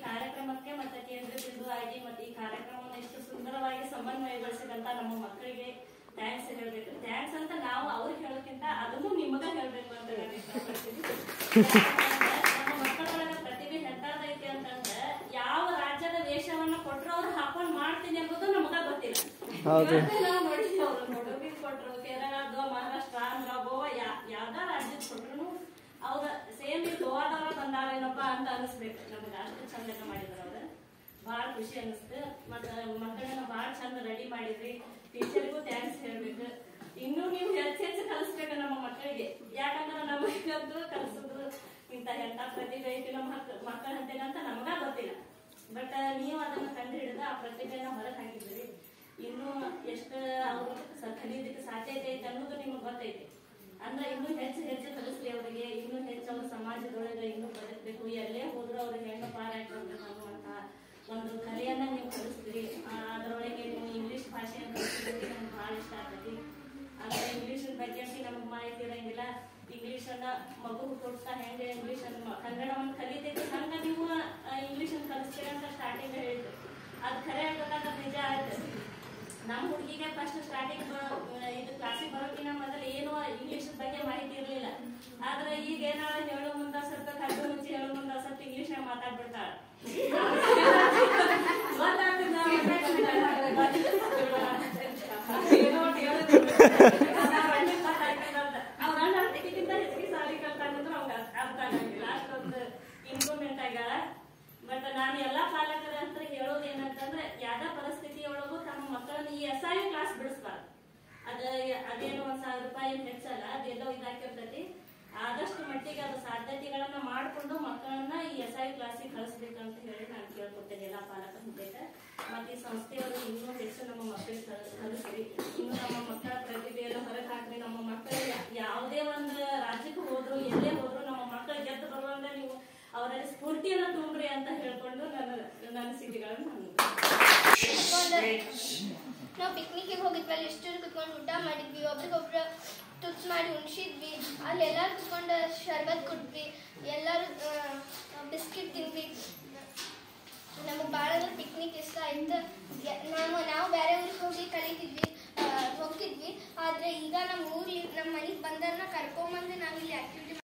ಕಾರ್ಯಕ್ರಮಕ್ಕೆ ಮತ್ತೆ ಕೇಂದ್ರ ಬಿಂದು ಆಗಿ ಮತ್ತೆ ಈ ಕಾರ್ಯಕ್ರಮವನ್ನು ಇಷ್ಟು ಸುಂದರವಾಗಿ ಸಮನ್ವಯಗೊಳಿಸಿದಂತ ನಮ್ಮ ಮಕ್ಕಳಿಗೆ ಥ್ಯಾಂಕ್ಸ್ ಹೇಳ್ಬೇಕು ಥ್ಯಾಂಕ್ಸ್ ಅಂತ ನಾವು ಅವ್ರಿಗೆ ಹೇಳೋಕ್ಕಿಂತ ಅದನ್ನು ನಿಮಗ ಹೇಳ್ಬೇಕು ಅಂತ ನಾನು ಇಷ್ಟಪಡ್ತೀನಿ ನಮ್ಮ ಮಕ್ಕಳೊಳಗ ಪ್ರತಿಭೆ ಎಂತಾದೈತಿ ಅಂತಂದ್ರೆ ಯಾವ ರಾಜ್ಯದ ವೇಷವನ್ನ ಕೊಟ್ರು ಅವ್ರು ಹಾಕೊಂಡ್ ಮಾಡ್ತೀನಿ ಎಂಬುದು ನಮಗ ಗೊತ್ತಿಲ್ಲ ಹೌದು. ಇವತ್ತೇ ನಾವು ನೋಡಿದ್ವಿ ಅವ್ರು ಕೊಡಗಿ ಕೊಟ್ರು ಕೇರಳದ್ದು ಮಹಾರಾಷ್ಟ್ರ ಆಂಧ್ರ ಗೋವಾ ಯಾ- ಯಾವ್ದಾ ರಾಜ್ಯದ ಕೊಟ್ರು ಅವ್ರ ಸೇಮ್ ಈ ಗೋವಾದವ್ರ ಬಂದಾರೇನಪ್ಪ ಅಂತ ಅನಿಸ್ಬೇಕು ನಮ್ಗೆ ಅಷ್ಟು ಚಂದ ಮಾಡಿದ್ರು ಅವ್ರ ಭಾಳ ಖುಷಿ ಅನಿಸ್ತು ಮತ್ತ ಮಕ್ಕಳನ್ನ ಭಾಳ ಚಂದ ರೆಡಿ ಮಾಡಿದ್ರಿ ಟೀಚರ್ಗೂ ಥ್ಯಾಂಕ್ಸ್ ಹೇಳ್ಬೇಕು ಇನ್ನೂ ನೀವು ಹೆಚ್ಚು ಹೆಚ್ಚು ಕಲಿಸ್ಬೇಕು ನಮ್ಮ ಮಕ್ಕಳಿಗೆ ಯಾಕಂದ್ರೆ ನಮಗಂತೂ ಕಲಿಸಿದ್ರು ಇಂಥ ಎಂಥ ಪ್ರತಿಭೆ ಐತಿ ನಮ್ಮ ಮಕ್ಕ ಮಕ್ಕಳ ಅಂತೇನಂತ ನಮಗ ಗೊತ್ತಿಲ್ಲ ಬಟ್ ನೀವು ಅದನ್ನ ಕಂಡು ಹಿಡಿದು ಆ ಪ್ರತಿಭೆನ ಹೊರಗೆ ಹಾಕಿದ್ರಿ ಇನ್ನು ಎಷ್ಟು ಅವರು ಕಲಿಯೋದಕ್ಕೆ ಸಾಧ್ಯತೆ ಐತೆ ಅನ್ನೋದು ನಿಮ್ಗೆ ಗೊತ್ತೈತಿ ಅಂದ್ರೆ ಇನ್ನೂ ಹೆಚ್ಚು ಹೆಚ್ಚು ಕಲಿಸ್ಲಿ ಅವರಿಗೆ ಇನ್ನೂ ಹೆಚ್ಚು ಅವ್ರ ಸಮಾಜದೊಳಗೆ ಇನ್ನೂ ಬದುಕಬೇಕು ಎಲ್ಲೇ ಹೋದ್ರು ಅವ್ರಿಗೆ ಹೆಣ್ಣು ಪಾರಾಗ್ಬೇಕು ಅನ್ನುವಂತ ಒಂದು ಕಲೆಯನ್ನ ನೀವು ಕಲಿಸ್ತೀರಿ ಆ, ಅದ್ರೊಳಗೆ ನೀವು ಇಂಗ್ಲಿಷ್ ಭಾಷೆಯನ್ನು ಕಲಿಸೋದಕ್ಕೆ ನಮ್ಗೆ ಭಾಳ ಇಷ್ಟ ಆಗ್ತೈತಿ ಅಂದ್ರೆ ಇಂಗ್ಲಿಷ್ ಬಗ್ಗೆ ನಮ್ಗೆ ಮಾಹಿತಿ ಇರಂಗಿಲ್ಲ ಇಂಗ್ಲಿಷ್ ಅನ್ನ ಮಗು ಹುಟ್ಟುತ್ತಾ ಹೆಂಗೆ ಇಂಗ್ಲಿಷ್ ಅನ್ನ ಕನ್ನಡವನ್ನು ಕಲಿತೈತಿ ಹಂಗ ನೀವು ಇಂಗ್ಲಿಷ್ ಅನ್ನು ಕಲಿಸ್ತೀರಿ ಅಂತ ಸ್ಟಾರ್ಟಿಂಗ್ ಹೇಳಿದ್ರು ಅದು ಖರೆ ಹೇಳ್ಬೇಕಂದ್ರೆ ನಿಜ ಆಯ್ತು ನಮ್ಮ ಹುಡುಗಿಗೆ ಫಸ್ಟ್ ಸ್ಟಾರ್ಟಿಂಗ್ ಇದು ಕ್ಲಾಸಿಗೆ ಬರೋಕಿನ ಮೊದಲು ಏನು ಇಂಗ್ಲಿಷ್ ಬಗ್ಗೆ ಮಾಹಿತಿ ಇರಲಿಲ್ಲ ಆದ್ರೆ ಈಗ ಏನಾರ ಹೇಳೋ ಮುಂದ ಸ್ವಲ್ಪ ಕದ್ದು ಮುಚ್ಚಿ ಹೇಳೋ ಮುಂದ ಸ್ವಲ್ಪ ಇಂಗ್ಲಿಷ್ನಾಗ ಮಾತಾಡ್ಬಿಡ್ತಾಳ ಗೊತ್ತಾಗ್ತದೆ ನಾವು ಏನೋ ಒಂದ್ ಹೇಳಿದ್ರು. ಅವ್ರ ಅಣ್ಣ ಅದಕ್ಕಿಂತ ಹೆಚ್ಚಿಗೆ ಸಾಲಿ ಕಲ್ತಾನಂದ್ರೆ ಅವ್ಗ ಅರ್ಥ ಆಗಂಗಿಲ್ಲ ಅಷ್ಟೊಂದು ಇಂಪ್ರೂವ್ಮೆಂಟ್ ಆಗ್ಯಾಳ ಬಟ್ ನಾನು ಎಲ್ಲಾ ಪಾಲಕರ ಹತ್ರ ಹೇಳೋದು ಏನಂತಂದ್ರೆ ಯಾವ್ದಾ ಪರಿಸ್ಥಿತಿಯೊಳಗೂ ತಮ್ಮ ಮಕ್ಕಳನ್ನ ಈ ಎಸ್ ಐ ಕ್ಲಾಸ್ ಬಿಡಿಸ್ಬಾರ್ದು ಅದ ಅದೇನು ಒಂದ್ ಸಾವಿರ ರೂಪಾಯಿ ಹೆಚ್ಚಲ್ಲ ಅದೆಲ್ಲೋ ಇದಾಕಿರ್ತೈತಿ ಆದಷ್ಟು ಮಟ್ಟಿಗೆ ಅದು ಸಾಧ್ಯತೆಗಳನ್ನ ಮಾಡ್ಕೊಂಡು ಮಕ್ಕಳನ್ನ ಈ ಎಸ್ ಐ ಕ್ಲಾಸಿಗೆ ಕಳಿಸ್ಬೇಕಂತ ಹೇಳಿ ನಾನು ಕೇಳ್ಕೊತೇನೆ ಎಲ್ಲಾ ಪಾಲಕರ ಮುಖೇನ ಮತ್ತೆ ಈ ಸಂಸ್ಥೆಯವರು ಇನ್ನೂ ಹೆಚ್ಚು ನಮ್ಮ ಮಕ್ಕಳಿಗೆ ಕಲಿಸ್- ಕಲಿಸ್ರಿ ಇನ್ನು ನಮ್ಮ ಮಕ್ಕಳ ಪ್ರತಿಭೆಯನ್ನು ಹೊರಗೆ ಹಾಕ್ರಿ ನಮ್ಮ ಮಕ್ಕಳು ಯಾ- ಯಾವುದೇ ಒಂದು ರಾಜ್ಯಕ್ಕೆ ಹೋದ್ರು ಎಲ್ಲೇ ಹೋದ್ರು ನಮ್ಮ ಮಕ್ಕಳು ಗೆದ್ದು ಬರುವಂಗ ನೀವು ಅವರಲ್ಲಿ ಸ್ಫೂರ್ತಿಯನ್ನ ತುಂಬ್ರಿ ಅಂತ ಹೇಳ್ಕೊಂಡು ನನ್ನ ನನ್ನ ಅನಿಸಿಕೆಗಳನ್ನು ನಾನು ನಾವು ಪಿಕ್ನಿಕ್ಗೆ ಹೋಗಿದ್ವಲ್ಲ ಎಷ್ಟು ಕುತ್ಕೊಂಡು ಊಟ ಮಾಡಿದ್ವಿ ಒಬ್ರಿಗೊಬ್ರು ತುತ್ತು ಮಾಡಿ ಉಣ್ಸಿದ್ವಿ ಅಲ್ಲಿ ಎಲ್ಲರೂ ಕುತ್ಕೊಂಡು ಶರ್ಬತ್ ಕುಟ್ವಿ ಎಲ್ಲರೂ ಬಿಸ್ಕಿಟ್ ತಿಂದ್ವಿ ನಮಗೆ ಭಾಳ ಅಂದ್ರೆ ಪಿಕ್ನಿಕ್ ಇಷ್ಟ ಆಯ್ತು ಯ- ನಾವು ನಾವು ಬೇರೆ ಊರಿಗೆ ಹೋಗಿ ಕಲಿತಿದ್ವಿ ಆ, ಹೋಗ್ತಿದ್ವಿ ಆದರೆ ಈಗ ನಮ್ಮ ಊರಿಗೆ ನಮ್ಮ ಮನೆಗೆ ಬಂದವ್ರನ್ನ ಕರ್ಕೊಂಬಂದು ನಾವಿಲ್ಲಿ ಆಕ್ಟಿವಿಟಿ